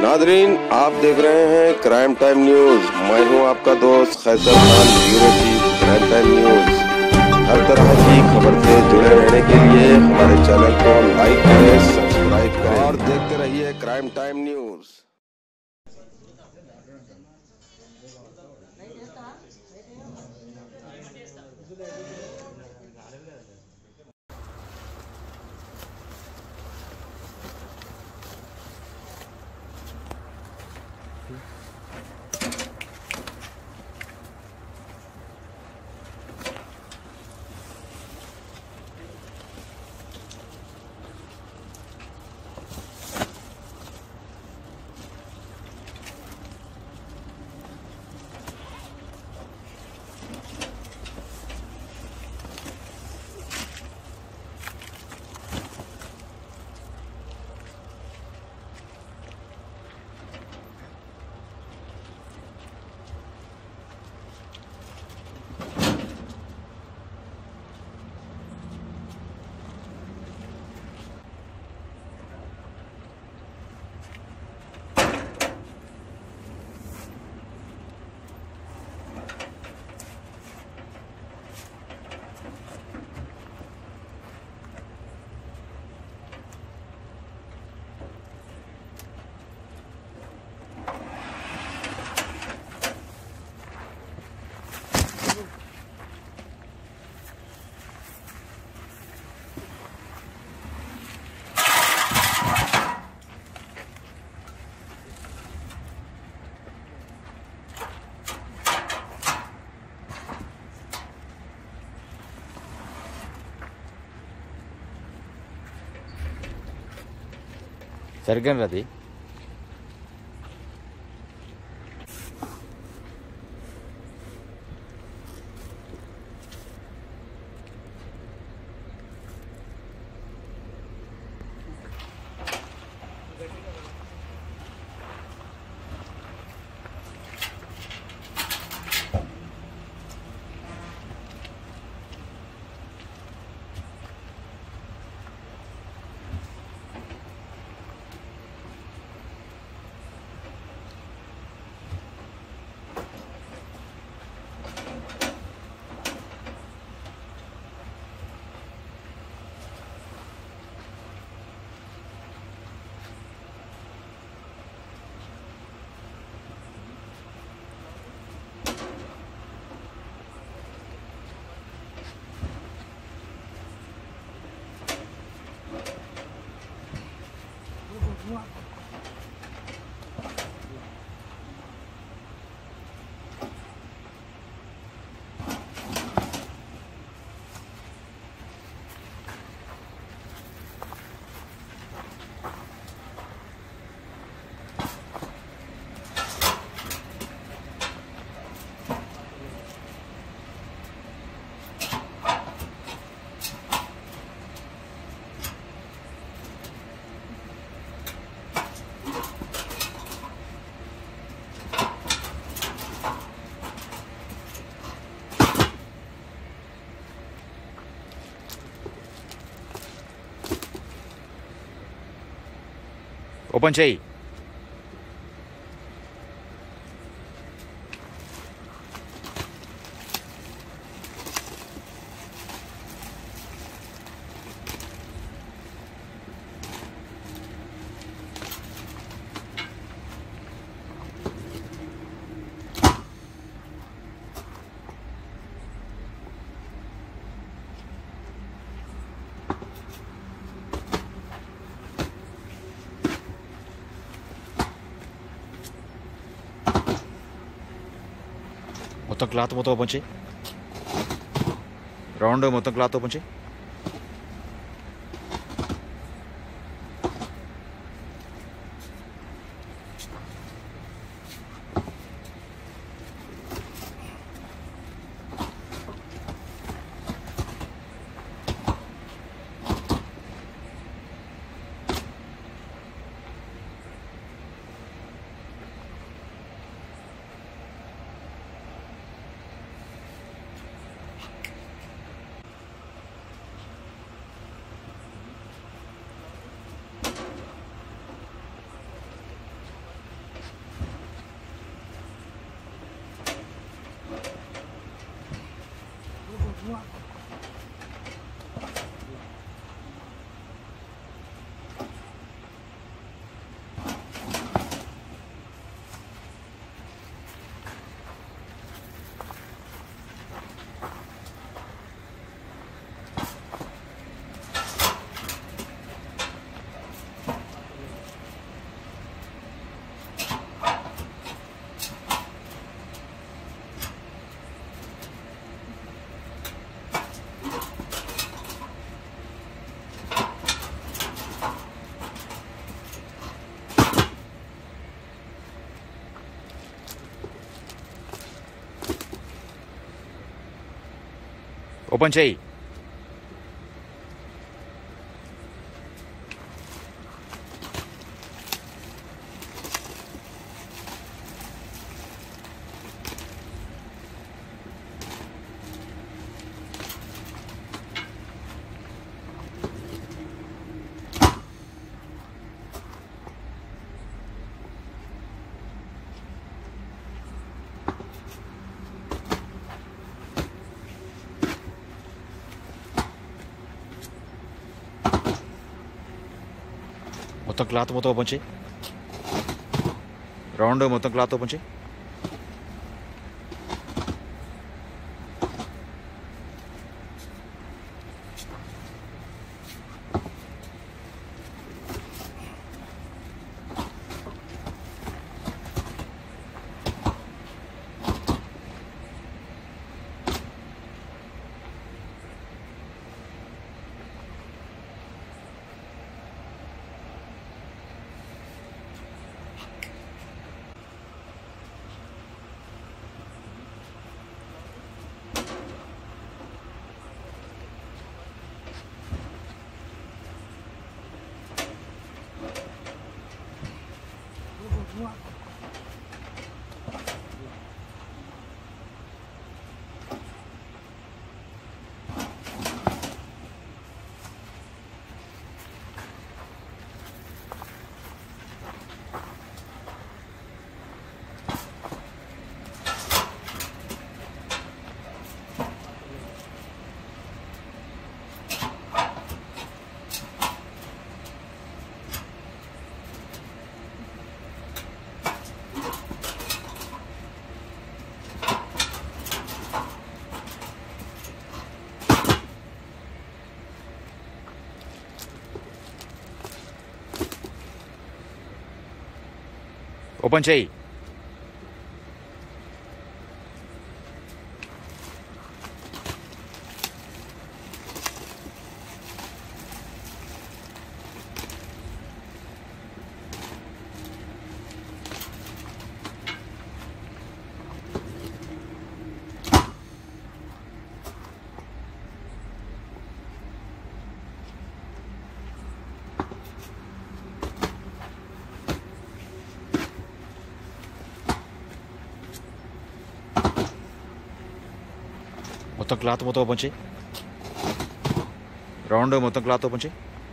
Nadreen आप देख रहे हैं क्राइम टाइम न्यूज मैं हूं आपका दोस्त Qaiser Khan bureau chief crime time news हर तरह की खबर से जुड़े रहने के लिए हमारे चैनल को लाइक करें सब्सक्राइब करें और देखते रहिए क्राइम टाइम न्यूज సరిగ్గా రది ఓపెన్ చేయి మొత్తం క్లాత్ మొత్తం ఓపెన్ చేయి రౌండ్ మొత్తం క్లాత్ ఓపెన్ చేయి ఓపెన్ చేయి మొత్తం క్లాత్ మొత్తం ఓపెన్ చేయి రౌండ్ మొత్తం క్లాత్ ఓపెన్ చేయి ఓపెన్ చేయి మొత్తం క్లాత్ మొత్తం ఓపెన్ చేయి రౌండ్ మొత్తం క్లాత్ ఓపెన్ చేయి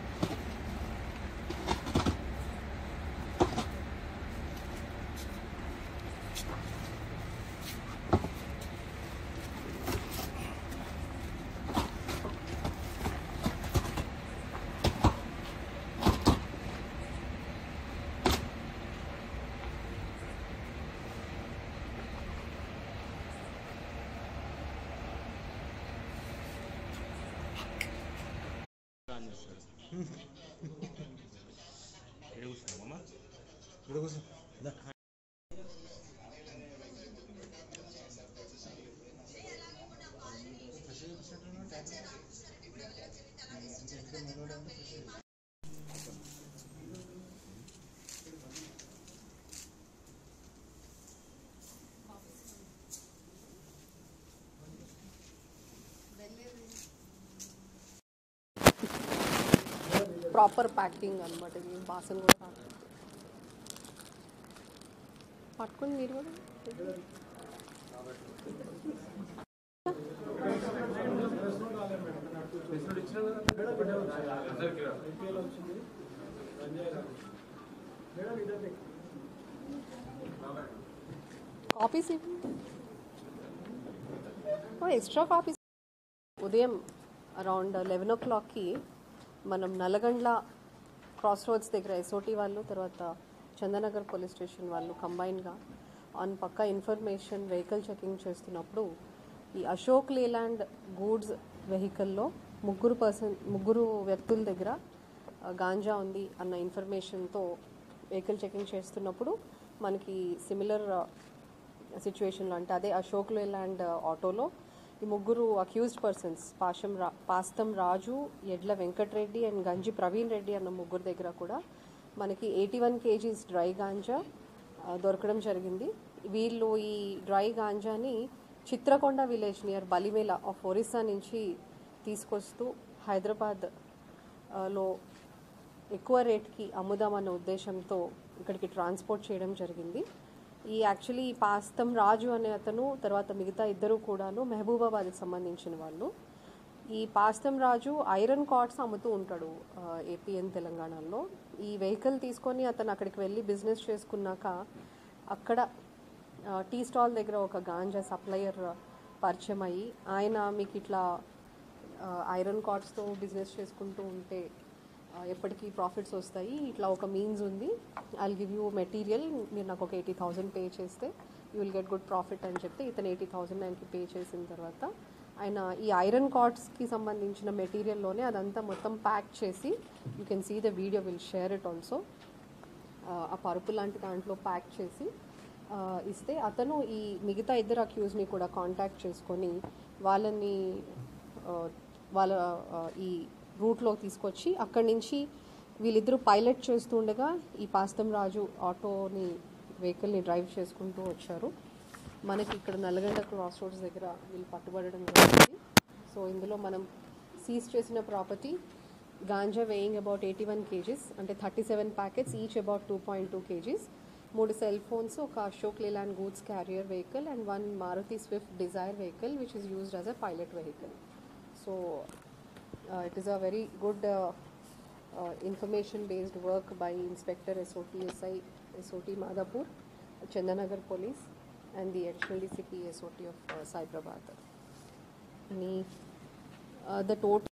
ప్రాపర్ ప్యాకింగ్ అనమాట ఇది బాసన్ కూడా రాదు. పట్టుకుని మీరు కూడా కాపీస్ ఎక్స్ట్రా కాపీస్ ఉదయం అరౌండ్ లెవెన్ ఓ క్లాక్కి మనం నల్లగండ్ల క్రాస్ రోడ్స్ దగ్గర ఎస్ఓటి వాళ్ళు తర్వాత చందనగర్ పోలీస్ స్టేషన్ వాళ్ళు కంబైన్గా ఆన్ పక్క ఇన్ఫర్మేషన్ వెహికల్ చెకింగ్ చేస్తున్నప్పుడు ఈ అశోక్ లేలాండ్ గూడ్స్ వెహికల్లో ముగ్గురు పర్సన్ ముగ్గురు వ్యక్తుల దగ్గర ఆ, గాంజా ఉంది అన్న ఇన్ఫర్మేషన్తో వెహికల్ చెకింగ్ చేస్తున్నప్పుడు మనకి సిమిలర్ సిచ్యువేషన్లో అంటే అదే అశోక్ లేలాండ్ ఆటోలో ఈ ముగ్గురు అక్యూజ్డ్ పర్సన్స్ పాశం రా పాస్తం రాజు ఎడ్ల వెంకటరెడ్డి అండ్ గంజి ప్రవీణ్ రెడ్డి అన్న ముగ్గురు దగ్గర కూడా మనకి eighty one KGs dry ganja ఆ, దొరకడం జరిగింది వీళ్ళు ఈ డ్రై గాంజాని Chitrakonda village near Balimela of Orissa నుంచి తీసుకొస్తూ హైదరాబాద్ ఆ, లో ఎక్కువ రేట్కి అమ్ముదామన్న ఉద్దేశంతో ఇక్కడికి ట్రాన్స్పోర్ట్ చేయడం జరిగింది ఈ యాక్చువల్లీ ఈ పాస్తం రాజు అనే అతను తర్వాత మిగతా ఇద్దరు కూడాను మహబూబాబాద్కి సంబంధించిన వాళ్ళు ఈ పాస్తం రాజు ఐరన్ కార్డ్స్ అమ్ముతూ ఉంటాడు ఏపీఎన్ తెలంగాణలో ఈ వెహికల్ తీసుకొని అతను అక్కడికి వెళ్ళి బిజినెస్ చేసుకున్నాక అక్కడ ఆ, టీ స్టాల్ దగ్గర ఒక గాంజా సప్లయర్ పరిచయం అయ్యి ఆయన మీకు ఇట్లా ఆ, ఐరన్ కార్డ్స్తో బిజినెస్ చేసుకుంటూ ఉంటే ఆ, ఎప్పటికీ ప్రాఫిట్స్ వస్తాయి ఇట్లా ఒక మీన్స్ ఉంది ఐ గివ్ యూ మెటీరియల్ మీరు నాకు ఒక ఎయిటీ థౌసండ్ పే చేస్తే you will get good profit అని చెప్తే ఇతను ఎయిటీ థౌసండ్ ఆయనకి పే చేసిన తర్వాత ఆయన ఈ ఐరన్ కార్డ్స్కి సంబంధించిన మెటీరియల్లోనే అదంతా మొత్తం ప్యాక్ చేసి you can see the video will share it also ఆ పరుపు లాంటి దాంట్లో ప్యాక్ చేసి ఆ, ఇస్తే అతను ఈ మిగతా ఇద్దరు అక్యూజ్ని కూడా కాంటాక్ట్ చేసుకొని వాళ్ళని ఆ, వాళ్ళ ఆ, ఈ రూట్లో తీసుకొచ్చి అక్కడి నుంచి వీళ్ళిద్దరూ పైలట్ చేస్తుండగా ఈ పాస్తం రాజు ఆటోని వెహికల్ని డ్రైవ్ చేసుకుంటూ వచ్చారు మనకి ఇక్కడ నల్గొండ క్రాస్ రోడ్స్ దగ్గర వీళ్ళు పట్టుబడడం జరిగింది సో ఇందులో మనం సీజ్ చేసిన property ganja weighing about eighty one KGs అంటే thirty seven packets each about two point two KGs మూడు సెల్ ఫోన్స్ ఒక Ashok Leyland goods carrier vehicle and one Maruti Swift Dzire vehicle which is used as a pilot vehicle so it is a very good information based work by inspector SOT SI SOT Madhapur Chandanagar police and the additional DCP SOT of uh, Cyberabad. Any, uh, the total